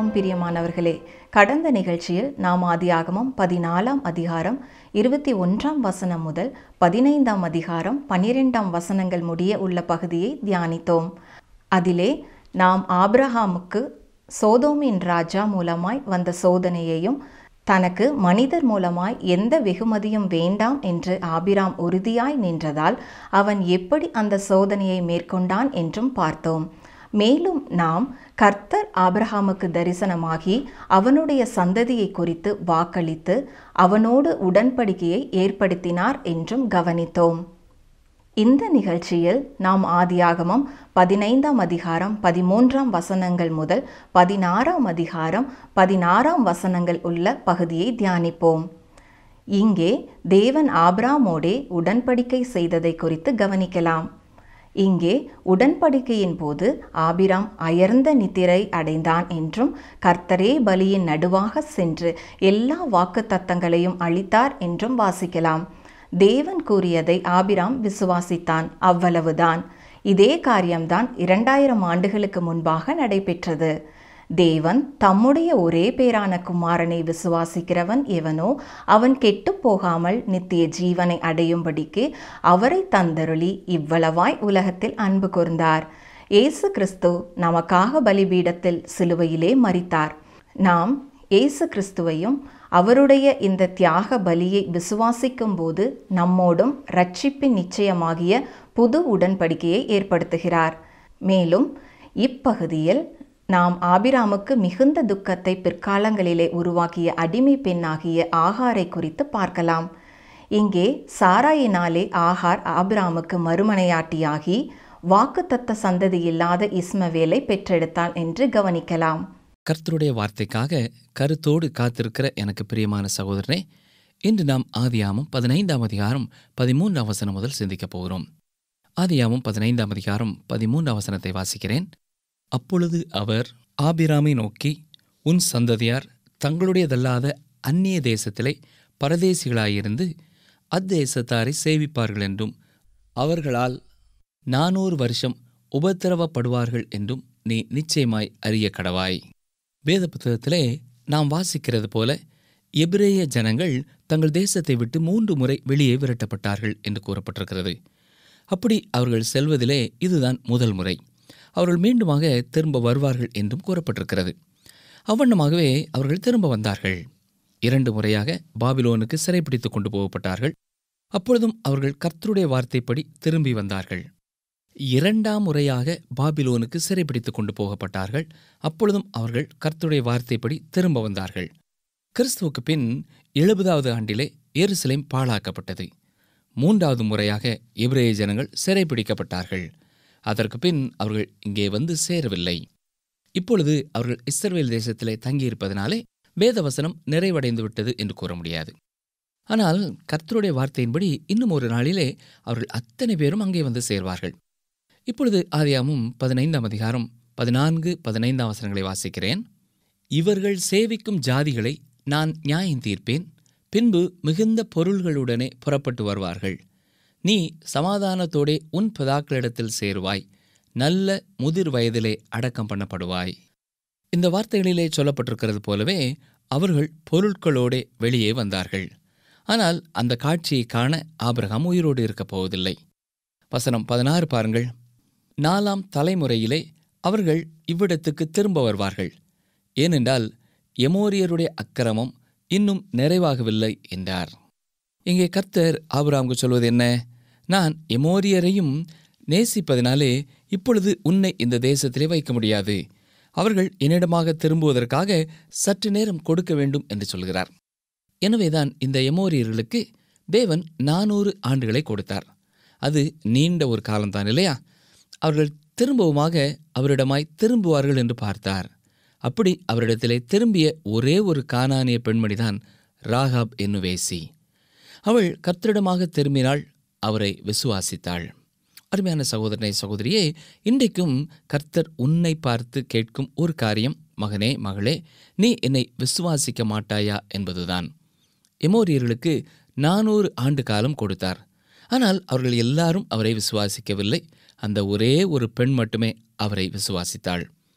கிறிஸ்துவுக்கும் பிரியமானவர்களே கடந்த நிகழ்ச்சியில் நாம் ஆதியாகமம் பதினாலாம் அதிகாரம் இருபத்தி ஒன்றாம் வசனம் முதல் பதினைந்தாம் அதிகாரம் பன்னிரெண்டாம் வசனங்கள் முடிய உள்ள பகுதியை தியானித்தோம் அதிலே நாம் ஆபிரஹாமுக்கு சோதோமின் ராஜா மூலமாய் வந்த சோதனையையும் தனக்கு மனிதர் மூலமாய் எந்த வெகுமதியும் வேண்டாம் என்று ஆபிராம் உறுதியாய் நின்றதால் அவன் எப்படி அந்த சோதனையை மேற்கொண்டான் என்றும் பார்த்தோம் மேலும் நாம் கர்த்தர் ஆபிரஹாமுக்கு தரிசனமாகி அவனுடைய சந்ததியை குறித்து வாக்களித்து அவனோடு உடன்படிக்கையை ஏற்படுத்தினார் என்றும் கவனித்தோம் இந்த நிகழ்ச்சியில் நாம் ஆதியாகமம் பதினைந்தாம் அதிகாரம் பதிமூன்றாம் வசனங்கள் முதல் பதினாறாம் அதிகாரம் பதினாறாம் வசனங்கள் உள்ள பகுதியை தியானிப்போம் இங்கே தேவன் ஆபிராமோடே உடன்படிக்கை செய்ததை குறித்து கவனிக்கலாம் இங்கே உடன்படிக்கையின் போது ஆபிராம் அயர்ந்த நித்திரை அடைந்தான் என்றும் கர்த்தரே பலியின் நடுவாக சென்று எல்லா வாக்கு தத்தங்களையும் அளித்தார் என்றும் வாசிக்கலாம் தேவன் கூறியதை ஆபிராம் விசுவாசித்தான் அவ்வளவுதான் இதே காரியம்தான் இரண்டாயிரம் ஆண்டுகளுக்கு முன்பாக நடைபெற்றது தேவன் தம்முடைய ஒரே பேரான குமாரனை விசுவாசிக்கிறவன் எவனோ அவன் கெட்டு போகாமல் நித்திய ஜீவனை அடையும்படிக்கு அவரை தந்தருளி இவ்வளவாய் உலகத்தில் அன்பு கூர்ந்தார் இயேசு கிறிஸ்து நமக்காக பலிபீடத்தில் சிலுவையிலே மறித்தார் நாம் இயேசு கிறிஸ்துவையும் அவருடைய இந்த தியாக பலியை விசுவாசிக்கும் போது நம்மோடும் ரட்சிப்பின் நிச்சயமாகிய புது உடன்படிக்கையை ஏற்படுத்துகிறார் மேலும் இப்பகுதியில் நாம் ஆபிராமுக்கு மிகுந்த துக்கத்தை பிற்காலங்களிலே உருவாக்கிய அடிமை பெண்ணாகிய ஆகாரை குறித்து பார்க்கலாம் இங்கே சாராயினாலே ஆகார் ஆபிராமுக்கு மறுமனையாட்டியாகி வாக்குத்தத்த சந்ததி இல்லாத இஸ்மவேலை பெற்றெடுத்தாள் என்று கவனிக்கலாம் கர்த்தருடைய வார்த்தைக்காக கருத்தோடு காத்திருக்கிற எனக்கு பிரியமான சகோதரனே இன்று நாம் ஆதியாமம் பதினைந்தாம் அதிகாரம் பதிமூன்றாம் வசனம் முதல் சிந்திக்கப் போகிறோம் ஆதியாமம் பதினைந்தாம் அதிகாரம் பதிமூன்றாம் வசனத்தை வாசிக்கிறேன் அப்பொழுது அவர் ஆபிராமை நோக்கி உன் சந்ததியார் தங்களுடையதல்லாத அந்நிய தேசத்திலே பரதேசிகளாயிருந்து அத்தேசத்தாரை சேவிப்பார்கள் என்றும் அவர்களால் நானூறு வருஷம் உபத்திரவப்படுவார்கள் என்றும் நீ நிச்சயமாய் அறிய கடவாய் வேத புத்தகத்திலே நாம் வாசிக்கிறது போல எபிரேய ஜனங்கள் தங்கள் தேசத்தை விட்டு மூன்று முறை வெளியே விரட்டப்பட்டார்கள் என்று கூறப்பட்டிருக்கிறது அப்படி அவர்கள் செல்வதிலே இதுதான் முதல் முறை அவர்கள் மீண்டுமாக திரும்ப வருவார்கள் என்றும் கூறப்பட்டிருக்கிறது அவ்வண்ணமாகவே அவர்கள் திரும்ப வந்தார்கள் இரண்டு முறையாக பாபிலோனுக்கு சிறைப்பிடித்து கொண்டு போகப்பட்டார்கள் அப்பொழுதும் அவர்கள் கர்த்தருடைய வார்த்தைப்படி திரும்பி வந்தார்கள் இரண்டாம் முறையாக பாபிலோனுக்கு சிறைப்பிடித்து கொண்டு போகப்பட்டார்கள் அப்பொழுதும் அவர்கள் கர்த்தருடைய வார்த்தைப்படி திரும்ப வந்தார்கள் கிறிஸ்துவுக்கு பின் எழுபதாவது ஆண்டிலே எருசலேம் பாழாக்கப்பட்டது மூன்றாவது முறையாக எபிரேய ஜனங்கள் சிறைப்பிடிக்கப்பட்டார்கள் அதற்கு பின் அவர்கள் இங்கே வந்து சேரவில்லை இப்பொழுது அவர்கள் இஸ்ரவேல் தேசத்திலே தங்கியிருப்பதனாலே வேதவசனம் நிறைவடைந்து விட்டது என்று கூற முடியாது ஆனால் கர்த்தருடைய வார்த்தையின்படி இன்னும் ஒரு நாளிலே அவர்கள் அத்தனை பேரும் அங்கே வந்து சேர்வார்கள் இப்பொழுது ஆதியாமும் பதினைந்தாம் அதிகாரம் பதினான்கு பதினைந்தாம் வசனங்களை வாசிக்கிறேன் இவர்கள் சேவிக்கும் ஜாதிகளை நான் நியாயம் தீர்ப்பேன் பின்பு மிகுந்த பொருள்களுடனே புறப்பட்டு வருவார்கள் நீ சமாதானத்தோடே உன் பிதாக்களிடத்தில் சேருவாய் நல்ல முதிர் வயதிலே அடக்கம் பண்ணப்படுவாய் இந்த வார்த்தைகளிலே சொல்லப்பட்டிருக்கிறது போலவே அவர்கள் பொருட்களோடே வெளியே வந்தார்கள் ஆனால் அந்த காட்சியை காண ஆபிரகாம் உயிரோடு இருக்கப் போவதில்லை வசனம் பதினாறு பாருங்கள் நாலாம் தலைமுறையிலே அவர்கள் இவ்விடத்துக்கு திரும்ப வருவார்கள் ஏனென்றால் எமோரியருடைய அக்கிரமம் இன்னும் நிறைவாகவில்லை என்றார் இங்கே கர்த்தர் ஆபிரகாமுக்கு சொல்வது என்ன நான் எமோரியரையும் நேசிப்பதினாலே இப்பொழுது உன்னை இந்த தேசத்திலே வைக்க முடியாது அவர்கள் என்னிடமாக திரும்புவதற்காக சற்று நேரம் கொடுக்க வேண்டும் என்று சொல்கிறார் எனவேதான் இந்த எமோரியர்களுக்கு தேவன் நானூறு ஆண்டுகளை கொடுத்தார் அது நீண்ட ஒரு காலம்தான் இல்லையா அவர்கள் திரும்பவுமாக அவரிடமாய் திரும்புவார்கள் என்று பார்த்தார் அப்படி அவரிடத்திலே திரும்பிய ஒரே ஒரு கானானிய பெண்மணிதான் ராகாப் என்னுவேசி அவள் கர்த்தரிடமாக திரும்பினாள் அவரை விசுவாசித்தாள் அருமையான சகோதரனை சகோதரியே இன்றைக்கும் கர்த்தர் உன்னை பார்த்து கேட்கும் ஒரு காரியம் மகனே மகளே நீ என்னை விசுவாசிக்க மாட்டாயா என்பதுதான் எமோரியர்களுக்கு நானூறு ஆண்டு காலம் கொடுத்தார் ஆனால் அவர்கள் எல்லாரும் அவரை விசுவாசிக்கவில்லை அந்த ஒரே ஒரு பெண் மட்டுமே அவரை விசுவாசித்தாள்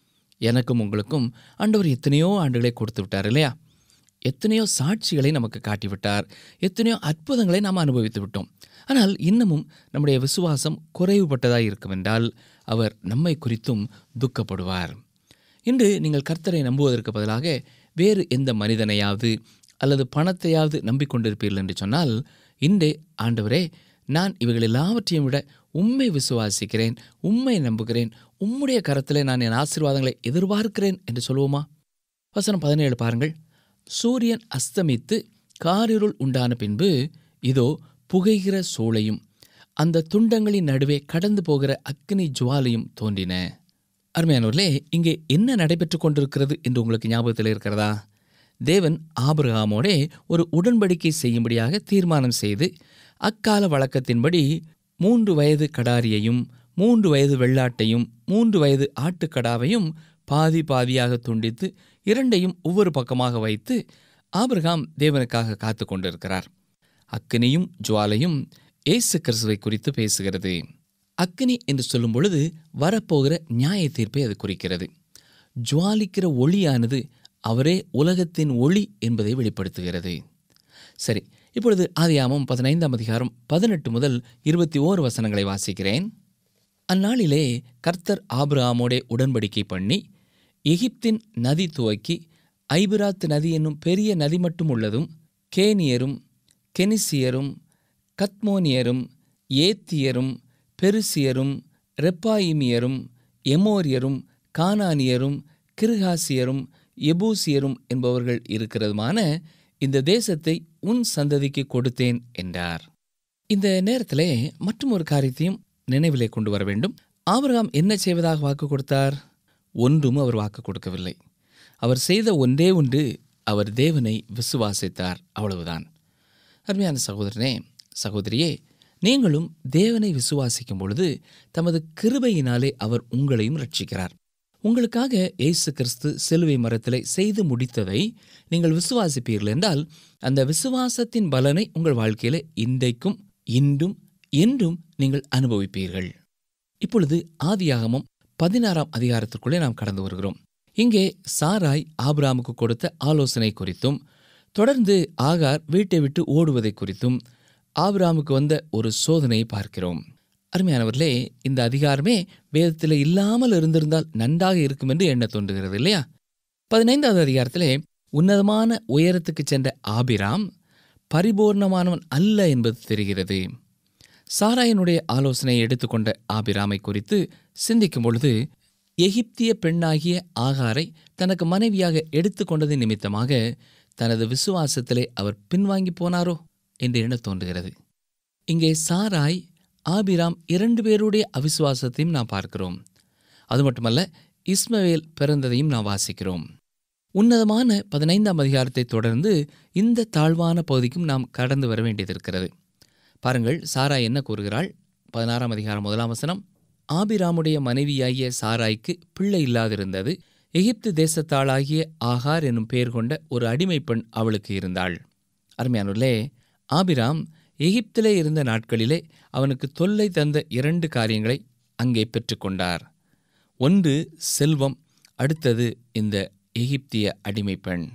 எனக்கும் உங்களுக்கும் ஆண்டவர் எத்தனையோ ஆண்டுகளை கொடுத்து விட்டார் இல்லையா எத்தனையோ சாட்சிகளை நமக்கு காட்டிவிட்டார் எத்தனையோ அற்புதங்களை நாம் அனுபவித்து விட்டோம் ஆனால் இன்னமும் நம்முடைய விசுவாசம் குறைவுபட்டதாக இருக்கும் என்றால் அவர் நம்மை குறித்தும் துக்கப்படுவார் இன்று நீங்கள் கர்த்தரை நம்புவதற்கு பதிலாக வேறு எந்த மனிதனையாவது அல்லது பணத்தையாவது நம்பிக்கொண்டிருப்பீர்கள் என்று சொன்னால் இன்றே ஆண்டவரே நான் இவைகள் எல்லாவற்றையும் விட உண்மை விசுவாசிக்கிறேன் உண்மை நம்புகிறேன் உம்முடைய கரத்திலே நான் என் ஆசீர்வாதங்களை எதிர்பார்க்கிறேன் என்று சொல்லுவோமா வசனம் பதினேழு பாருங்கள் சூரியன் அஸ்தமித்து காரிருள் உண்டான பின்பு இதோ புகைகிற சூளையும் அந்த துண்டங்களின் நடுவே கடந்து போகிற அக்னி ஜுவாலையும் தோன்றின அருமையானவர்களே இங்கே என்ன நடைபெற்று கொண்டிருக்கிறது என்று உங்களுக்கு ஞாபகத்தில் இருக்கிறதா தேவன் ஆபிரகாமோடே ஒரு உடன்படிக்கை செய்யும்படியாக தீர்மானம் செய்து அக்கால வழக்கத்தின்படி மூன்று வயது கடாரியையும் மூன்று வயது வெள்ளாட்டையும் மூன்று வயது ஆட்டுக்கடாவையும் பாதி பாதியாக துண்டித்து இரண்டையும் ஒவ்வொரு பக்கமாக வைத்து ஆபிரகாம் தேவனுக்காக காத்து கொண்டிருக்கிறார் அக்கினியும் ஜுவாலையும் இயேசு கிறிஸ்துவை குறித்து பேசுகிறது அக்கினி என்று சொல்லும் பொழுது வரப்போகிற நியாய தீர்ப்பை அது குறிக்கிறது ஜுவாலிக்கிற ஒளியானது அவரே உலகத்தின் ஒளி என்பதை வெளிப்படுத்துகிறது சரி இப்பொழுது ஆதியாமம் பதினைந்தாம் அதிகாரம் பதினெட்டு முதல் இருபத்தி ஓரு வசனங்களை வாசிக்கிறேன் அந்நாளிலே கர்த்தர் ஆபிரகாமோடே உடன்படிக்கை பண்ணி எகிப்தின் நதி துவக்கி ஐபிராத் நதி என்னும் பெரிய நதி மட்டும் உள்ளதும் கேனியரும் கெனிசியரும் கத்மோனியரும் ஏத்தியரும் பெருசியரும் ரெப்பாயிமியரும் எமோரியரும் கானானியரும் கிருகாசியரும் எபூசியரும் என்பவர்கள் இருக்கிறதுமான இந்த தேசத்தை உன் சந்ததிக்கு கொடுத்தேன் என்றார் இந்த நேரத்திலே மற்றும் ஒரு காரியத்தையும் நினைவிலே கொண்டு வர வேண்டும் ஆபிரகாம் என்ன செய்வதாக வாக்கு கொடுத்தார் ஒன்றும் அவர் வாக்கு கொடுக்கவில்லை அவர் செய்த ஒன்றே ஒன்று அவர் தேவனை விசுவாசித்தார் அவ்வளவுதான் அருமையான சகோதரனே சகோதரியே நீங்களும் தேவனை விசுவாசிக்கும் பொழுது தமது கிருபையினாலே அவர் உங்களையும் ரட்சிக்கிறார் உங்களுக்காக இயேசு கிறிஸ்து சிலுவை மரத்திலே செய்து முடித்ததை நீங்கள் விசுவாசிப்பீர்கள் என்றால் அந்த விசுவாசத்தின் பலனை உங்கள் வாழ்க்கையில இன்றைக்கும் இன்றும் என்றும் நீங்கள் அனுபவிப்பீர்கள் இப்பொழுது ஆதியாகமம் பதினாறாம் அதிகாரத்திற்குள்ளே நாம் கடந்து வருகிறோம் இங்கே சாராய் ஆபிராமுக்கு கொடுத்த ஆலோசனை குறித்தும் தொடர்ந்து ஆகார் வீட்டை விட்டு ஓடுவதை குறித்தும் ஆபிராமுக்கு வந்த ஒரு சோதனையை பார்க்கிறோம் அருமையானவர்களே இந்த அதிகாரமே வேதத்தில் இல்லாமல் இருந்திருந்தால் நன்றாக இருக்கும் என்று எண்ண தோன்றுகிறது இல்லையா பதினைந்தாவது அதிகாரத்திலே உன்னதமான உயரத்துக்கு சென்ற ஆபிராம் பரிபூர்ணமானவன் அல்ல என்பது தெரிகிறது சாராயனுடைய ஆலோசனையை எடுத்துக்கொண்ட ஆபிராமை குறித்து சிந்திக்கும் பொழுது எகிப்திய பெண்ணாகிய ஆகாரை தனக்கு மனைவியாக எடுத்துக்கொண்டது நிமித்தமாக தனது விசுவாசத்திலே அவர் பின்வாங்கி போனாரோ என்று எண்ண தோன்றுகிறது இங்கே சாராய் ஆபிராம் இரண்டு பேருடைய அவிசுவாசத்தையும் நாம் பார்க்கிறோம் அது மட்டுமல்ல இஸ்மவேல் பிறந்ததையும் நாம் வாசிக்கிறோம் உன்னதமான பதினைந்தாம் அதிகாரத்தை தொடர்ந்து இந்த தாழ்வான பகுதிக்கும் நாம் கடந்து வர வேண்டியது இருக்கிறது பாருங்கள் சாரா என்ன கூறுகிறாள் பதினாறாம் அதிகாரம் முதலாம் வசனம் ஆபிராமுடைய மனைவியாகிய சாராய்க்கு பிள்ளை இல்லாதிருந்தது எகிப்து தேசத்தாளாகிய ஆகார் என்னும் பெயர் கொண்ட ஒரு அடிமை பெண் அவளுக்கு இருந்தாள் அருமையானுள்ளே ஆபிராம் எகிப்திலே இருந்த நாட்களிலே அவனுக்கு தொல்லை தந்த இரண்டு காரியங்களை அங்கே பெற்றுக்கொண்டார் ஒன்று செல்வம் அடுத்தது இந்த எகிப்திய அடிமை பெண்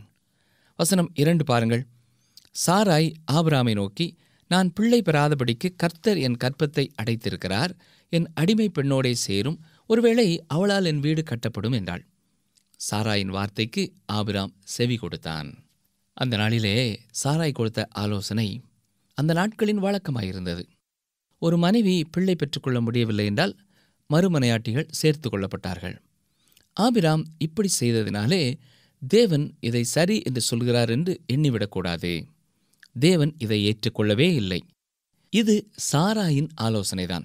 வசனம் இரண்டு பாருங்கள் சாராய் ஆபிராமை நோக்கி நான் பிள்ளை பெறாதபடிக்கு கர்த்தர் என் கற்பத்தை அடைத்திருக்கிறார் என் அடிமை பெண்ணோடே சேரும் ஒருவேளை அவளால் என் வீடு கட்டப்படும் என்றாள் சாராயின் வார்த்தைக்கு ஆபிராம் செவி கொடுத்தான் அந்த நாளிலே சாராய் கொடுத்த ஆலோசனை அந்த நாட்களின் வழக்கமாயிருந்தது ஒரு மனைவி பிள்ளை பெற்றுக்கொள்ள முடியவில்லை என்றால் மறுமனையாட்டிகள் சேர்த்து கொள்ளப்பட்டார்கள் ஆபிராம் இப்படி செய்ததினாலே தேவன் இதை சரி என்று சொல்கிறார் என்று எண்ணிவிடக்கூடாது தேவன் இதை ஏற்றுக்கொள்ளவே இல்லை இது சாராயின் ஆலோசனைதான்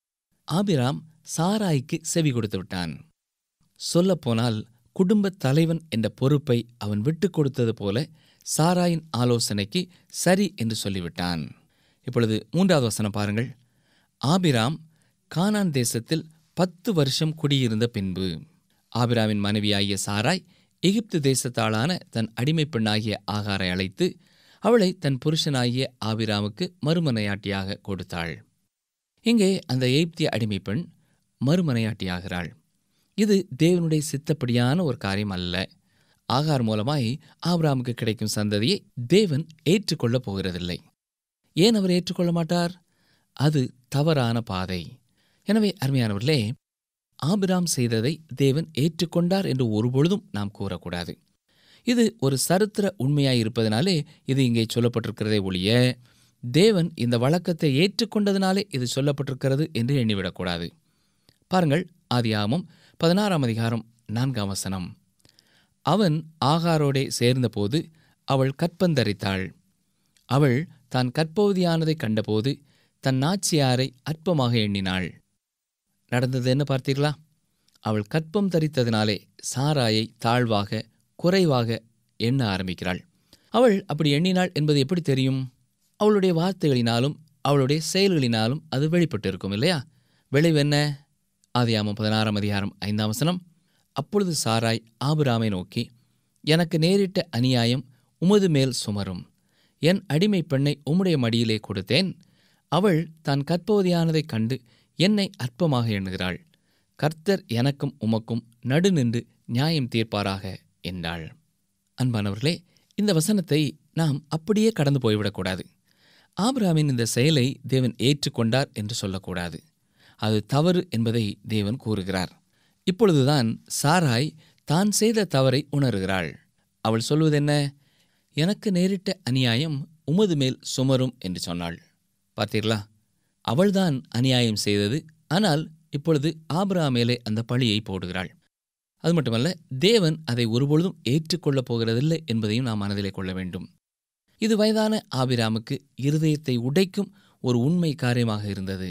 ஆபிராம் சாராய்க்கு செவி கொடுத்து விட்டான் சொல்லப்போனால் குடும்பத் தலைவன் என்ற பொறுப்பை அவன் விட்டுக் கொடுத்தது போல சாராயின் ஆலோசனைக்கு சரி என்று சொல்லிவிட்டான் இப்பொழுது மூன்றாவது வசனம் பாருங்கள் ஆபிராம் கானான் தேசத்தில் பத்து வருஷம் குடியிருந்த பின்பு ஆபிராமின் மனைவியாகிய சாராய் எகிப்து தேசத்தாளான தன் அடிமை பெண்ணாகிய ஆகாரை அழைத்து அவளை தன் புருஷனாகிய ஆபிராமுக்கு மறுமனையாட்டியாக கொடுத்தாள் இங்கே அந்த எகிப்திய அடிமை பெண் மறுமனையாட்டியாகிறாள் இது தேவனுடைய சித்தப்படியான ஒரு காரியம் அல்ல ஆகார் மூலமாய் ஆபிராமுக்கு கிடைக்கும் சந்ததியை தேவன் ஏற்றுக்கொள்ளப் போகிறதில்லை ஏன் அவர் ஏற்றுக்கொள்ள மாட்டார் அது தவறான பாதை எனவே அருமையானவர்களே ஆபிராம் செய்ததை தேவன் ஏற்றுக்கொண்டார் என்று ஒருபொழுதும் நாம் கூறக்கூடாது இது ஒரு சரித்திர உண்மையாய் இருப்பதனாலே இது இங்கே சொல்லப்பட்டிருக்கிறதே ஒழிய தேவன் இந்த வழக்கத்தை ஏற்றுக்கொண்டதினாலே இது சொல்லப்பட்டிருக்கிறது என்று எண்ணிவிடக்கூடாது பாருங்கள் ஆதியாமம் பதினாறாம் அதிகாரம் நான்காம் வசனம் அவன் ஆகாரோடே சேர்ந்தபோது அவள் கற்பந்தரித்தாள் அவள் தான் கற்பவதியானதை கண்டபோது தன் நாச்சியாரை அற்பமாக எண்ணினாள் நடந்தது என்ன பார்த்தீர்களா அவள் கற்பம் தரித்ததினாலே சாராயை தாழ்வாக குறைவாக எண்ண ஆரம்பிக்கிறாள் அவள் அப்படி எண்ணினாள் என்பது எப்படி தெரியும் அவளுடைய வார்த்தைகளினாலும் அவளுடைய செயல்களினாலும் அது வெளிப்பட்டிருக்கும் இல்லையா விளைவு என்ன ஆதியாமம் பதினாறாம் அதிகாரம் ஐந்தாம் வசனம் அப்பொழுது சாராய் ஆபிராமை நோக்கி எனக்கு நேரிட்ட அநியாயம் உமது மேல் சுமரும் என் அடிமை பெண்ணை உம்முடைய மடியிலே கொடுத்தேன் அவள் தான் கற்பவதியானதைக் கண்டு என்னை அற்பமாக எண்ணுகிறாள் கர்த்தர் எனக்கும் உமக்கும் நடு நின்று நியாயம் தீர்ப்பாராக என்றாள் அன்பானவர்களே இந்த வசனத்தை நாம் அப்படியே கடந்து போய்விடக்கூடாது ஆபிராமின் இந்த செயலை தேவன் ஏற்றுக்கொண்டார் என்று சொல்லக்கூடாது அது தவறு என்பதை தேவன் கூறுகிறார் இப்பொழுதுதான் சாராய் தான் செய்த தவறை உணர்கிறாள் அவள் சொல்வதென்ன எனக்கு நேரிட்ட அநியாயம் உமது மேல் சுமரும் என்று சொன்னாள் பார்த்தீர்களா அவள்தான் அநியாயம் செய்தது ஆனால் இப்பொழுது ஆபிரா மேலே அந்த பழியை போடுகிறாள் அது மட்டுமல்ல தேவன் அதை ஒருபொழுதும் ஏற்றுக்கொள்ளப் போகிறதில்லை என்பதையும் நாம் மனதிலே கொள்ள வேண்டும் இது வயதான ஆபிராமுக்கு இருதயத்தை உடைக்கும் ஒரு உண்மை காரியமாக இருந்தது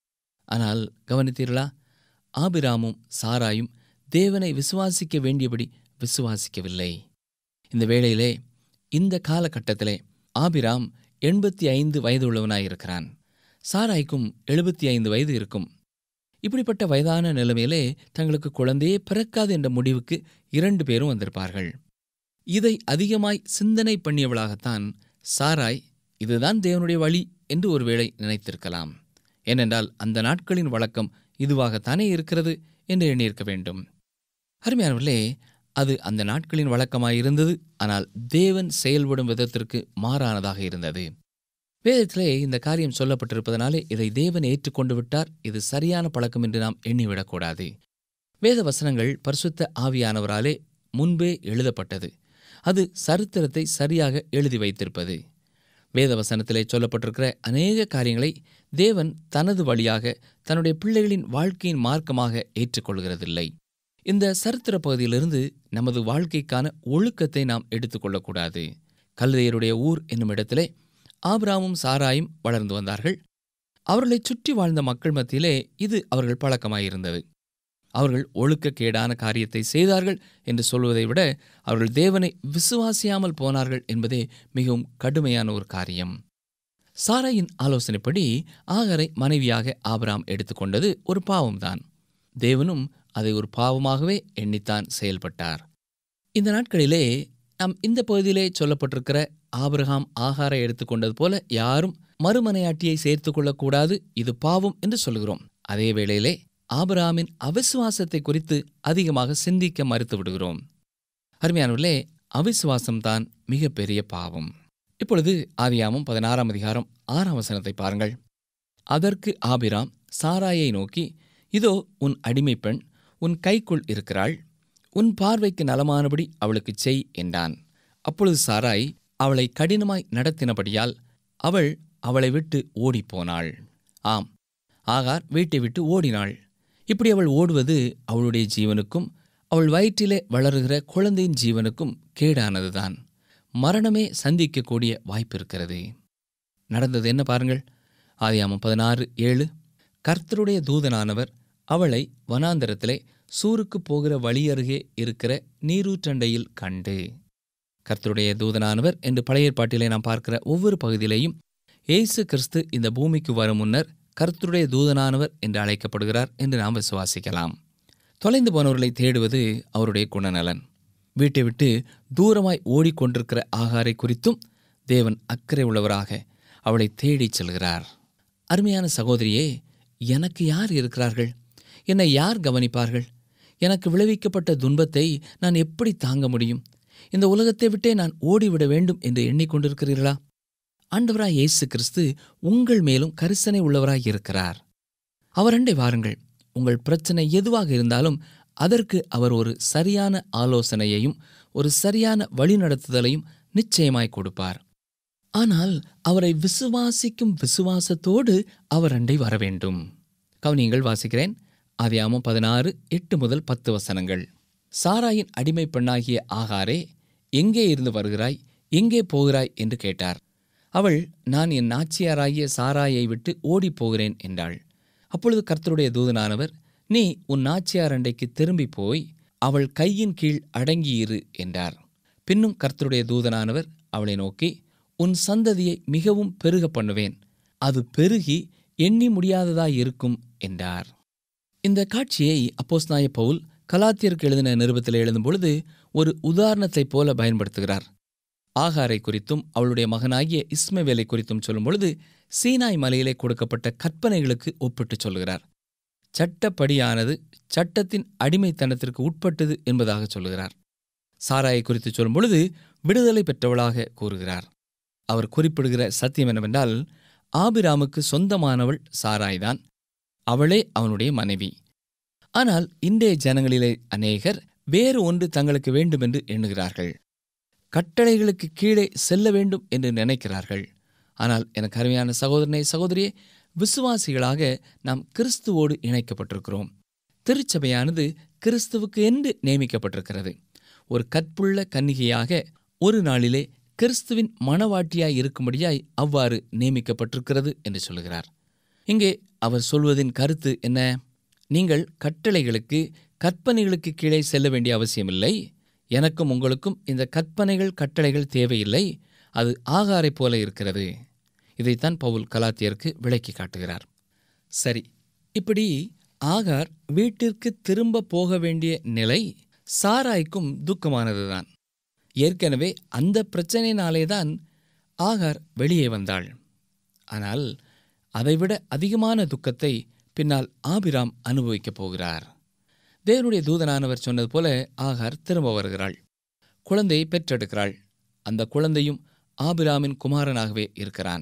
ஆனால் கவனித்தீர்களா ஆபிராமும் சாராயும் தேவனை விசுவாசிக்க வேண்டியபடி விசுவாசிக்கவில்லை இந்த வேளையிலே இந்த காலகட்டத்திலே ஆபிராம் எண்பத்தி ஐந்து வயது உள்ளவனாயிருக்கிறான் சாராய்க்கும் எழுபத்தி ஐந்து வயது இருக்கும் இப்படிப்பட்ட வயதான நிலைமையிலே தங்களுக்கு குழந்தையே பிறக்காது என்ற முடிவுக்கு இரண்டு பேரும் வந்திருப்பார்கள் இதை அதிகமாய் சிந்தனை பண்ணியவளாகத்தான் சாராய் இதுதான் தேவனுடைய வழி என்று ஒருவேளை நினைத்திருக்கலாம் ஏனென்றால் அந்த நாட்களின் வழக்கம் இதுவாகத்தானே இருக்கிறது என்று எண்ணியிருக்க வேண்டும் அருமையானவர்களே அது அந்த நாட்களின் வழக்கமாயிருந்தது ஆனால் தேவன் செயல்படும் விதத்திற்கு மாறானதாக இருந்தது வேதத்திலே இந்த காரியம் சொல்லப்பட்டிருப்பதனாலே இதை தேவன் ஏற்றுக்கொண்டு விட்டார் இது சரியான பழக்கம் என்று நாம் எண்ணிவிடக்கூடாது வேத வசனங்கள் பரிசுத்த ஆவியானவராலே முன்பே எழுதப்பட்டது அது சரித்திரத்தை சரியாக எழுதி வைத்திருப்பது வேத வசனத்திலே சொல்லப்பட்டிருக்கிற அநேக காரியங்களை தேவன் தனது வழியாக தன்னுடைய பிள்ளைகளின் வாழ்க்கையின் மார்க்கமாக ஏற்றுக்கொள்கிறதில்லை இந்த சரித்திர பகுதியிலிருந்து நமது வாழ்க்கைக்கான ஒழுக்கத்தை நாம் எடுத்துக்கொள்ளக்கூடாது கல்தையருடைய ஊர் என்னும் இடத்திலே ஆபிராமும் சாராயும் வளர்ந்து வந்தார்கள் அவர்களைச் சுற்றி வாழ்ந்த மக்கள் மத்தியிலே இது அவர்கள் பழக்கமாயிருந்தது அவர்கள் ஒழுக்கக்கேடான காரியத்தை செய்தார்கள் என்று சொல்வதை விட அவர்கள் தேவனை விசுவாசியாமல் போனார்கள் என்பதே மிகவும் கடுமையான ஒரு காரியம் சாராயின் ஆலோசனைப்படி ஆகரை மனைவியாக ஆபிராம் எடுத்துக்கொண்டது ஒரு பாவம்தான் தேவனும் அதை ஒரு பாவமாகவே எண்ணித்தான் செயல்பட்டார் இந்த நாட்களிலே நாம் இந்த பகுதியிலே சொல்லப்பட்டிருக்கிற ஆபிரகாம் ஆகாரை எடுத்துக்கொண்டது போல யாரும் மறுமனையாட்டியை சேர்த்து கொள்ளக்கூடாது இது பாவம் என்று சொல்கிறோம் அதே வேளையிலே ஆபிரகாமின் அவிசுவாசத்தை குறித்து அதிகமாக சிந்திக்க மறுத்து விடுகிறோம் அருமையானவர்களே அவிசுவாசம்தான் மிகப்பெரிய பாவம் இப்பொழுது ஆதியாமம் பதினாறாம் அதிகாரம் ஆறாம் வசனத்தை பாருங்கள் அதற்கு ஆபிராம் சாராயை நோக்கி இதோ உன் அடிமை பெண் உன் கைக்குள் இருக்கிறாள் உன் பார்வைக்கு நலமானபடி அவளுக்குச் செய் என்றான் அப்பொழுது சாராய் அவளை கடினமாய் நடத்தினபடியால் அவள் அவளை விட்டு ஓடிப்போனாள் ஆம் ஆகார் வீட்டை விட்டு ஓடினாள் இப்படி அவள் ஓடுவது அவளுடைய ஜீவனுக்கும் அவள் வயிற்றிலே வளருகிற குழந்தையின் ஜீவனுக்கும் கேடானதுதான் மரணமே சந்திக்கக்கூடிய வாய்ப்பு இருக்கிறது நடந்தது என்ன பாருங்கள் ஆதியாமம் பதினாறு ஏழு கர்த்தருடைய தூதனானவர் அவளை வனாந்தரத்திலே சூருக்கு போகிற வழி அருகே இருக்கிற நீரூற்றண்டையில் கண்டு கர்த்தருடைய தூதனானவர் என்று பழைய ஏற்பாட்டிலே நாம் பார்க்கிற ஒவ்வொரு பகுதியிலேயும் இயேசு கிறிஸ்து இந்த பூமிக்கு வரும் முன்னர் கர்த்தருடைய தூதனானவர் என்று அழைக்கப்படுகிறார் என்று நாம் விசுவாசிக்கலாம் தொலைந்து போனவர்களை தேடுவது அவருடைய குணநலன் வீட்டை விட்டு தூரமாய் ஓடிக்கொண்டிருக்கிற ஆகாரை குறித்தும் தேவன் அக்கறை உள்ளவராக அவளை தேடிச் செல்கிறார் அருமையான சகோதரியே எனக்கு யார் இருக்கிறார்கள் என்னை யார் கவனிப்பார்கள் எனக்கு விளைவிக்கப்பட்ட துன்பத்தை நான் எப்படி தாங்க முடியும் இந்த உலகத்தை விட்டே நான் ஓடிவிட வேண்டும் என்று எண்ணிக்கொண்டிருக்கிறீர்களா ஆண்டவராய் இயேசு கிறிஸ்து உங்கள் மேலும் கரிசனை உள்ளவராய் இருக்கிறார் அவரண்டை வாருங்கள் உங்கள் பிரச்சனை எதுவாக இருந்தாலும் அதற்கு அவர் ஒரு சரியான ஆலோசனையையும் ஒரு சரியான வழிநடத்துதலையும் நிச்சயமாய் கொடுப்பார் ஆனால் அவரை விசுவாசிக்கும் விசுவாசத்தோடு அவர் அண்டை வர வேண்டும் கவனியங்கள் வாசிக்கிறேன் ஆதியாமம் பதினாறு எட்டு முதல் பத்து வசனங்கள் சாராயின் அடிமை பெண்ணாகிய ஆகாரே எங்கே இருந்து வருகிறாய் எங்கே போகிறாய் என்று கேட்டார் அவள் நான் என் நாச்சியாராகிய சாராயை விட்டு ஓடிப் போகிறேன் என்றாள் அப்பொழுது கர்த்தருடைய தூதனானவர் நீ உன் நாச்சியார் அண்டைக்கு திரும்பி போய் அவள் கையின் கீழ் அடங்கியிரு என்றார் பின்னும் கர்த்தருடைய தூதனானவர் அவளை நோக்கி உன் சந்ததியை மிகவும் பெருக பண்ணுவேன் அது பெருகி எண்ணி முடியாததாய் இருக்கும் என்றார் இந்த காட்சியை அப்போஸ்நாய பவுல் கலாத்தியருக்கு எழுதின நிருபத்தில் எழுதும் பொழுது ஒரு உதாரணத்தைப் போல பயன்படுத்துகிறார் ஆகாரை குறித்தும் அவளுடைய மகனாகிய இஸ்மவேலை குறித்தும் சொல்லும் பொழுது சீனாய் மலையிலே கொடுக்கப்பட்ட கற்பனைகளுக்கு ஒப்பிட்டுச் சொல்கிறார் சட்டப்படியானது சட்டத்தின் அடிமைத்தனத்திற்கு உட்பட்டது என்பதாக சொல்லுகிறார் சாராயை குறித்து சொல்லும் பொழுது விடுதலை பெற்றவளாக கூறுகிறார் அவர் குறிப்பிடுகிற சத்தியம் என்னவென்றால் ஆபிராமுக்கு சொந்தமானவள் சாராய்தான் அவளே அவனுடைய மனைவி ஆனால் இன்றைய ஜனங்களிலே அநேகர் வேறு ஒன்று தங்களுக்கு வேண்டுமென்று எண்ணுகிறார்கள் கட்டளைகளுக்கு கீழே செல்ல வேண்டும் என்று நினைக்கிறார்கள் ஆனால் எனக்கு அருமையான சகோதரனை சகோதரியே விசுவாசிகளாக நாம் கிறிஸ்துவோடு இணைக்கப்பட்டிருக்கிறோம் திருச்சபையானது கிறிஸ்துவுக்கு என்று நியமிக்கப்பட்டிருக்கிறது ஒரு கற்புள்ள கன்னிகையாக ஒரு நாளிலே கிறிஸ்துவின் மணவாட்டியாய் இருக்கும்படியாய் அவ்வாறு நியமிக்கப்பட்டிருக்கிறது என்று சொல்லுகிறார் இங்கே அவர் சொல்வதின் கருத்து என்ன நீங்கள் கட்டளைகளுக்கு கற்பனைகளுக்கு கீழே செல்ல வேண்டிய அவசியமில்லை எனக்கும் உங்களுக்கும் இந்த கற்பனைகள் கட்டளைகள் தேவையில்லை அது ஆகாரை போல இருக்கிறது இதைத்தான் பவுல் கலாத்தியருக்கு விளக்கி காட்டுகிறார் சரி இப்படி ஆகார் வீட்டிற்கு திரும்ப போக வேண்டிய நிலை சாராய்க்கும் துக்கமானதுதான் ஏற்கனவே அந்த பிரச்சனையினாலே தான் ஆகார் வெளியே வந்தாள் ஆனால் அதைவிட அதிகமான துக்கத்தை பின்னால் ஆபிராம் அனுபவிக்கப் போகிறார் தேவனுடைய தூதனானவர் சொன்னது போல ஆகார் திரும்ப வருகிறாள் குழந்தையை பெற்றெடுக்கிறாள் அந்த குழந்தையும் ஆபிராமின் குமாரனாகவே இருக்கிறான்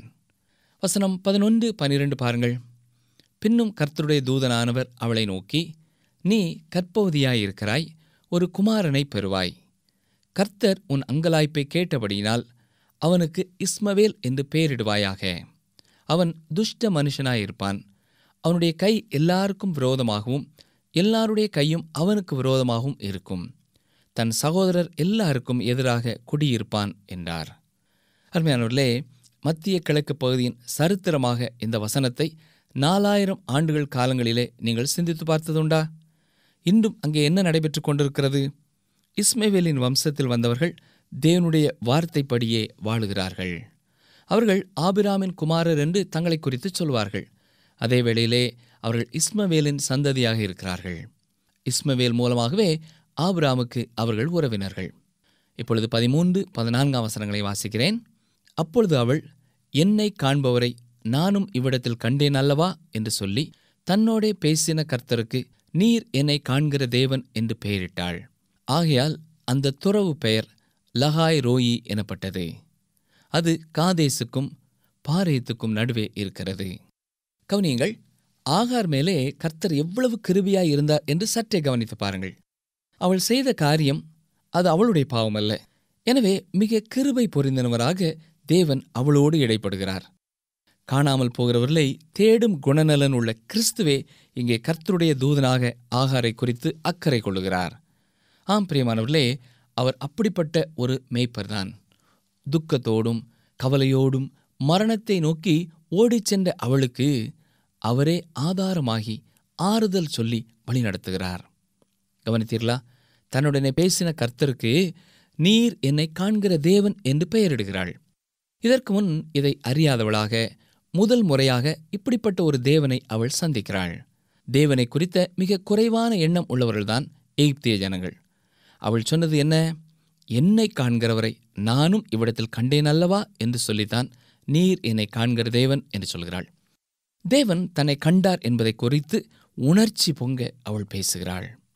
வசனம் பதினொன்று பனிரெண்டு பாருங்கள் பின்னும் கர்த்தருடைய தூதனானவர் அவளை நோக்கி நீ கற்பவதியாயிருக்கிறாய் ஒரு குமாரனை பெறுவாய் கர்த்தர் உன் அங்கலாய்ப்பை கேட்டபடியினால் அவனுக்கு இஸ்மவேல் என்று பெயரிடுவாயாக அவன் துஷ்ட மனுஷனாயிருப்பான் அவனுடைய கை எல்லாருக்கும் விரோதமாகவும் எல்லாருடைய கையும் அவனுக்கு விரோதமாகவும் இருக்கும் தன் சகோதரர் எல்லாருக்கும் எதிராக குடியிருப்பான் என்றார் அருமையானவர்களே மத்திய கிழக்கு பகுதியின் சரித்திரமாக இந்த வசனத்தை நாலாயிரம் ஆண்டுகள் காலங்களிலே நீங்கள் சிந்தித்து பார்த்ததுண்டா இன்றும் அங்கே என்ன நடைபெற்றுக் கொண்டிருக்கிறது இஸ்மேவேலின் வம்சத்தில் வந்தவர்கள் தேவனுடைய வார்த்தைப்படியே வாழுகிறார்கள் அவர்கள் ஆபிராமின் குமாரர் என்று தங்களை குறித்து சொல்வார்கள் அதே வேளையிலே அவர்கள் இஸ்மவேலின் சந்ததியாக இருக்கிறார்கள் இஸ்மவேல் மூலமாகவே ஆபிராமுக்கு அவர்கள் உறவினர்கள் இப்பொழுது பதிமூன்று பதினான்காம் வசனங்களை வாசிக்கிறேன் அப்பொழுது அவள் என்னை காண்பவரை நானும் இவ்விடத்தில் கண்டேன் அல்லவா என்று சொல்லி தன்னோடே பேசின கர்த்தருக்கு நீர் என்னை காண்கிற தேவன் என்று பெயரிட்டாள் ஆகையால் அந்த துறவு பெயர் லஹாய் ரோயி எனப்பட்டது அது காதேசுக்கும் பாரேத்துக்கும் நடுவே இருக்கிறது கவனியுங்கள் ஆகார் மேலே கர்த்தர் எவ்வளவு கிருபியாய் இருந்தார் என்று சற்றே கவனித்து பாருங்கள் அவள் செய்த காரியம் அது அவளுடைய பாவம் அல்ல எனவே மிக கிருபை பொறிந்தனவராக தேவன் அவளோடு இடைப்படுகிறார் காணாமல் போகிறவர்களை தேடும் குணநலன் உள்ள கிறிஸ்துவே இங்கே கர்த்தருடைய தூதனாக ஆகாரை குறித்து அக்கறை கொள்ளுகிறார் ஆம் பிரியமானவர்களே அவர் அப்படிப்பட்ட ஒரு மேய்ப்பர்தான் துக்கத்தோடும் கவலையோடும் மரணத்தை நோக்கி ஓடிச் சென்ற அவளுக்கு அவரே ஆதாரமாகி ஆறுதல் சொல்லி வழிநடத்துகிறார் கவனித்தீர்களா தன்னுடனே பேசின கர்த்தருக்கு நீர் என்னை காண்கிற தேவன் என்று பெயரிடுகிறாள் இதற்கு முன் இதை அறியாதவளாக முதல் முறையாக இப்படிப்பட்ட ஒரு தேவனை அவள் சந்திக்கிறாள் தேவனை குறித்த மிக குறைவான எண்ணம் உள்ளவர்கள்தான் எகிப்திய ஜனங்கள் அவள் சொன்னது என்ன என்னை காண்கிறவரை நானும் இவ்விடத்தில் கண்டேன் அல்லவா என்று சொல்லித்தான் நீர் என்னை காண்கிற தேவன் என்று சொல்கிறாள் தேவன் தன்னை கண்டார் என்பதை குறித்து உணர்ச்சி பொங்க அவள் பேசுகிறாள்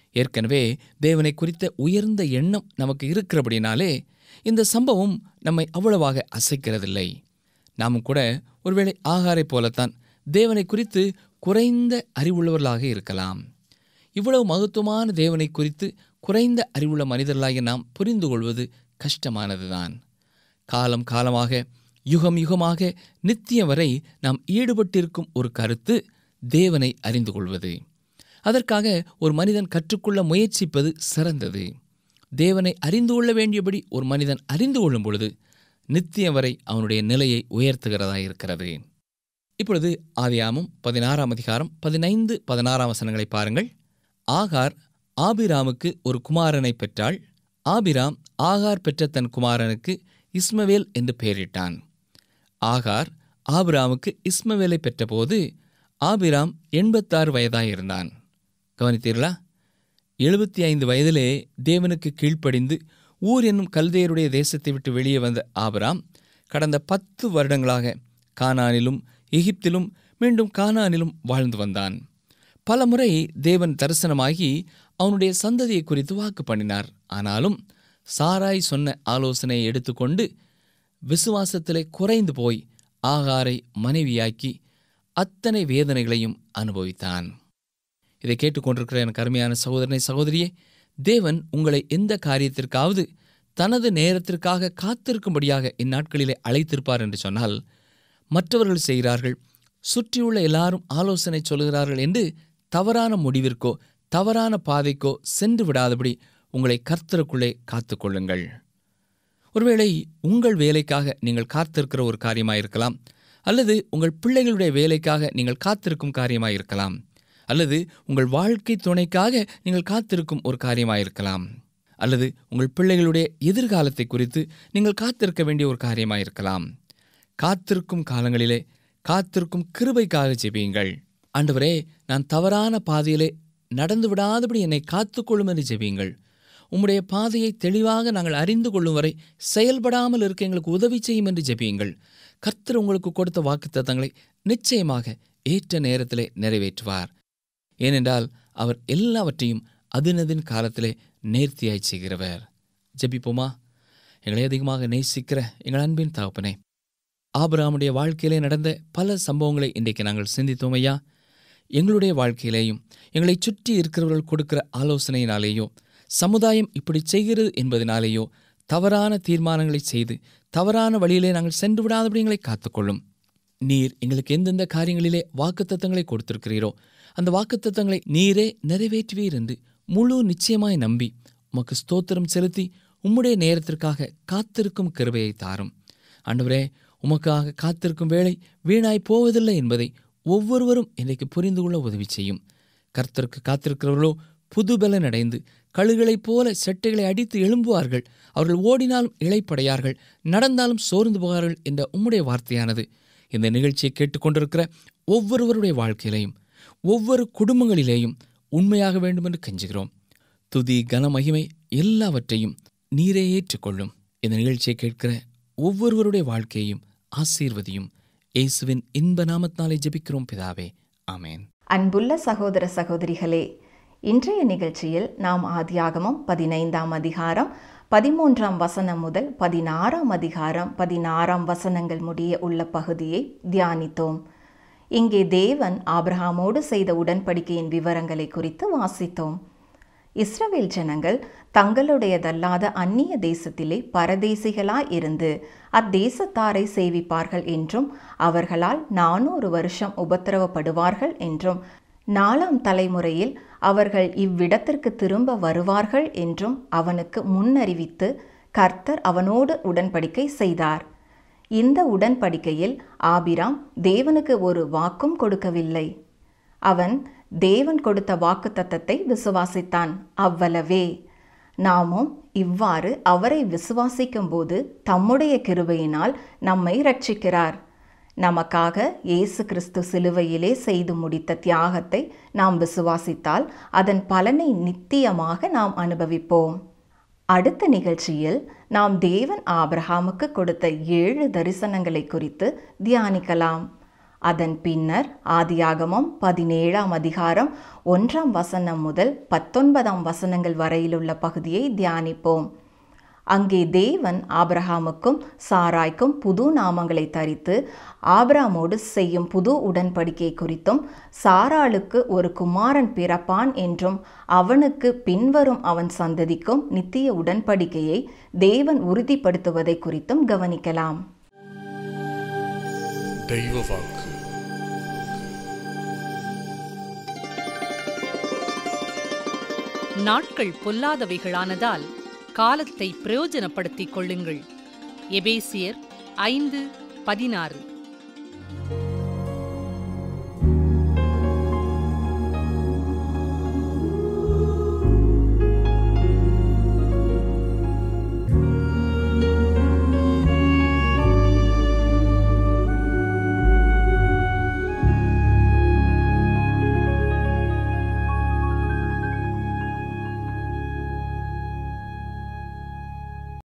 ஏற்கனவே தேவனை குறித்த உயர்ந்த எண்ணம் நமக்கு இருக்கிறபடினாலே இந்த சம்பவம் நம்மை அவ்வளவாக அசைக்கிறதில்லை நாமும் கூட ஒருவேளை ஆகாரை போலத்தான் தேவனை குறித்து குறைந்த அறிவுள்ளவர்களாக இருக்கலாம் இவ்வளவு மகத்துவமான தேவனை குறித்து குறைந்த அறிவுள்ள மனிதர்களாகிய நாம் புரிந்து கொள்வது கஷ்டமானதுதான் காலம் காலமாக யுகம் யுகமாக நித்தியம் வரை நாம் ஈடுபட்டிருக்கும் ஒரு கருத்து தேவனை அறிந்து கொள்வது அதற்காக ஒரு மனிதன் கற்றுக்கொள்ள முயற்சிப்பது சிறந்தது தேவனை அறிந்து கொள்ள வேண்டியபடி ஒரு மனிதன் அறிந்து கொள்ளும் பொழுது நித்தியம் வரை அவனுடைய நிலையை உயர்த்துகிறதா இருக்கிறது இப்பொழுது ஆதியாமும் பதினாறாம் அதிகாரம் பதினைந்து பதினாறாம் வசனங்களை பாருங்கள் ஆகார் ஆபிராமுக்கு ஒரு குமாரனை பெற்றாள் ஆபிராம் ஆகார் பெற்ற தன் குமாரனுக்கு இஸ்மவேல் என்று பெயரிட்டான் ஆகார் ஆபிராமுக்கு இஸ்மவேலை பெற்றபோது ஆபிராம் எண்பத்தாறு வயதாயிருந்தான் கவனித்தீர்களா எழுபத்தி ஐந்து வயதிலே தேவனுக்கு கீழ்ப்படிந்து ஊர் என்னும் கல்தையருடைய தேசத்தை விட்டு வெளியே வந்த ஆபிராம் கடந்த பத்து வருடங்களாக கானானிலும் எகிப்திலும் மீண்டும் கானானிலும் வாழ்ந்து வந்தான் பல முறை தேவன் தரிசனமாகி அவனுடைய சந்ததியை குறித்து வாக்கு பண்ணினார் ஆனாலும் சாராய் சொன்ன ஆலோசனையை எடுத்துக்கொண்டு விசுவாசத்திலே குறைந்து போய் ஆகாரை மனைவியாக்கி அத்தனை வேதனைகளையும் அனுபவித்தான் இதை கேட்டுக்கொண்டிருக்கிற எனக்கு அருமையான சகோதரனை சகோதரியே தேவன் உங்களை எந்த காரியத்திற்காவது தனது நேரத்திற்காக காத்திருக்கும்படியாக இந்நாட்களிலே அழைத்திருப்பார் என்று சொன்னால் மற்றவர்கள் செய்கிறார்கள் சுற்றியுள்ள எல்லாரும் ஆலோசனை சொல்கிறார்கள் என்று தவறான முடிவிற்கோ தவறான பாதைக்கோ சென்று விடாதபடி உங்களை கர்த்தருக்குள்ளே காத்துக்கொள்ளுங்கள் ஒருவேளை உங்கள் வேலைக்காக நீங்கள் காத்திருக்கிற ஒரு காரியமாயிருக்கலாம் அல்லது உங்கள் பிள்ளைகளுடைய வேலைக்காக நீங்கள் காத்திருக்கும் காரியமாயிருக்கலாம் அல்லது உங்கள் வாழ்க்கை துணைக்காக நீங்கள் காத்திருக்கும் ஒரு காரியமாயிருக்கலாம் அல்லது உங்கள் பிள்ளைகளுடைய எதிர்காலத்தை குறித்து நீங்கள் காத்திருக்க வேண்டிய ஒரு காரியமாயிருக்கலாம் காத்திருக்கும் காலங்களிலே காத்திருக்கும் கிருபைக்காக ஜெபியுங்கள் ஆண்டவரே நான் தவறான பாதையிலே நடந்து விடாதபடி என்னை காத்துக்கொள்ளும் என்று ஜெபியுங்கள் உம்முடைய பாதையை தெளிவாக நாங்கள் அறிந்து கொள்ளும் வரை செயல்படாமல் இருக்க எங்களுக்கு உதவி செய்யும் என்று ஜெபியுங்கள் கர்த்தர் உங்களுக்கு கொடுத்த வாக்குத்தத்தங்களை நிச்சயமாக ஏற்ற நேரத்திலே நிறைவேற்றுவார் ஏனென்றால் அவர் எல்லாவற்றையும் அதினதின் காலத்திலே நேர்த்தியாய் செய்கிறவர் ஜெபிப்போமா எங்களை அதிகமாக நேசிக்கிற எங்கள் அன்பின் தகப்பனே ஆபிரகாமுடைய வாழ்க்கையிலே நடந்த பல சம்பவங்களை இன்றைக்கு நாங்கள் சிந்தித்தோம் ஐயா எங்களுடைய வாழ்க்கையிலேயும் எங்களை சுற்றி இருக்கிறவர்கள் கொடுக்கிற ஆலோசனையினாலேயோ சமுதாயம் இப்படி செய்கிறது என்பதனாலேயோ தவறான தீர்மானங்களை செய்து தவறான வழியிலே நாங்கள் சென்று விடாதபடி எங்களை காத்துக்கொள்ளும் நீர் எங்களுக்கு எந்தெந்த காரியங்களிலே வாக்குத்தத்தங்களை கொடுத்திருக்கிறீரோ அந்த வாக்குத்தத்தங்களை நீரே நிறைவேற்றுவீர் என்று முழு நிச்சயமாய் நம்பி உமக்கு ஸ்தோத்திரம் செலுத்தி உம்முடைய நேரத்திற்காக காத்திருக்கும் கிருபையை தாரும் ஆண்டவரே உமக்காக காத்திருக்கும் வேளை வீணாய் போவதில்லை என்பதை ஒவ்வொருவரும் இன்றைக்கு புரிந்து கொள்ள உதவி செய்யும் கர்த்தருக்கு காத்திருக்கிறவர்களோ புதுபலன் அடைந்து கழுகளைப் போல செட்டைகளை அடித்து எழும்புவார்கள் அவர்கள் ஓடினாலும் இழைப்படையார்கள் நடந்தாலும் சோர்ந்து போவார்கள் என்ற உம்முடைய வார்த்தையானது இந்த நிகழ்ச்சியை கேட்டுக்கொண்டிருக்கிற ஒவ்வொருவருடைய வாழ்க்கையிலையும் ஒவ்வொரு குடும்பங்களிலேயும் உண்மையாக வேண்டும் என்று கெஞ்சுகிறோம் துதி கன மகிமை எல்லாவற்றையும் நீரே ஏற்றுக்கொள்ளும் இந்த நிகழ்ச்சியை கேட்கிற ஒவ்வொருவருடைய வாழ்க்கையையும் ஆசீர்வதியும் இயேசுவின் இன்ப நாமத்தினாலே ஜெபிக்கிறோம் பிதாவே ஆமேன் அன்புள்ள சகோதர சகோதரிகளே இன்றைய நிகழ்ச்சியில் நாம் ஆதியாகமம் பதினைந்தாம் அதிகாரம் பதிமூன்றாம் வசனம் முதல் பதினாறாம் அதிகாரம் பதினாறாம் வசனங்கள் முடிய உள்ள பகுதியை தியானித்தோம் இங்கே தேவன் ஆபிரகாமோடு செய்த உடன்படிக்கையின் விவரங்களை குறித்து வாசித்தோம் இஸ்ரவேல் ஜனங்கள் தங்களுடையதல்லாத அந்நிய தேசத்திலே பரதேசிகளாய் இருந்து அத்தேசத்தாரை சேவிப்பார்கள் என்றும் அவர்களால் நானூறு வருஷம் உபத்திரவப்படுவார்கள் என்றும் நாலாம் தலைமுறையில் அவர்கள் இவ்விடத்திற்கு திரும்ப வருவார்கள் என்றும் அவனுக்கு முன்னறிவித்து கர்த்தர் அவனோடு உடன்படிக்கை செய்தார் இந்த உடன்படிக்கையில் ஆபிராம் தேவனுக்கு ஒரு வாக்கும் கொடுக்கவில்லை அவன் தேவன் கொடுத்த வாக்குத்தத்தத்தை விசுவாசித்தான் அவ்வளவே நாமும் இவ்வாறு அவரை விசுவாசிக்கும்போது தம்முடைய கிருபையினால் நம்மை ரட்சிக்கிறார் நமக்காக இயேசு கிறிஸ்து சிலுவையிலே செய்து முடித்த தியாகத்தை நாம் விசுவாசித்தால் அதன் பலனை நித்தியமாக நாம் அனுபவிப்போம் அடுத்த நிகழ்ச்சியில் நாம் தேவன் ஆபிரஹாமுக்கு கொடுத்த ஏழு தரிசனங்களை குறித்து தியானிக்கலாம் அதன் பின்னர் ஆதியாகமம் பதினேழாம் அதிகாரம் ஒன்றாம் வசனம் முதல் பத்தொன்பதாம் வசனங்கள் வரையிலுள்ள பகுதியை தியானிப்போம் அங்கே தேவன் ஆபிரகாமுக்கும் சாராய்க்கும் புது நாமங்களை தரித்து ஆபிராமோடு செய்யும் புது உடன்படிக்கை குறித்தும் சாராளுக்கு ஒரு குமாரன் பிறப்பான் என்றும் அவனுக்கு பின்வரும் அவன் சந்ததிக்கும் நித்திய உடன்படிக்கையை தேவன் உறுதிப்படுத்துவதை குறித்தும் கவனிக்கலாம் தெய்வ வாக்கு நாட்கள் பொல்லாதவைகளானதால் காலத்தை பிரயோஜனப்படுத்திக் கொள்ளுங்கள் எபேசியர் ஐந்து பதினாறு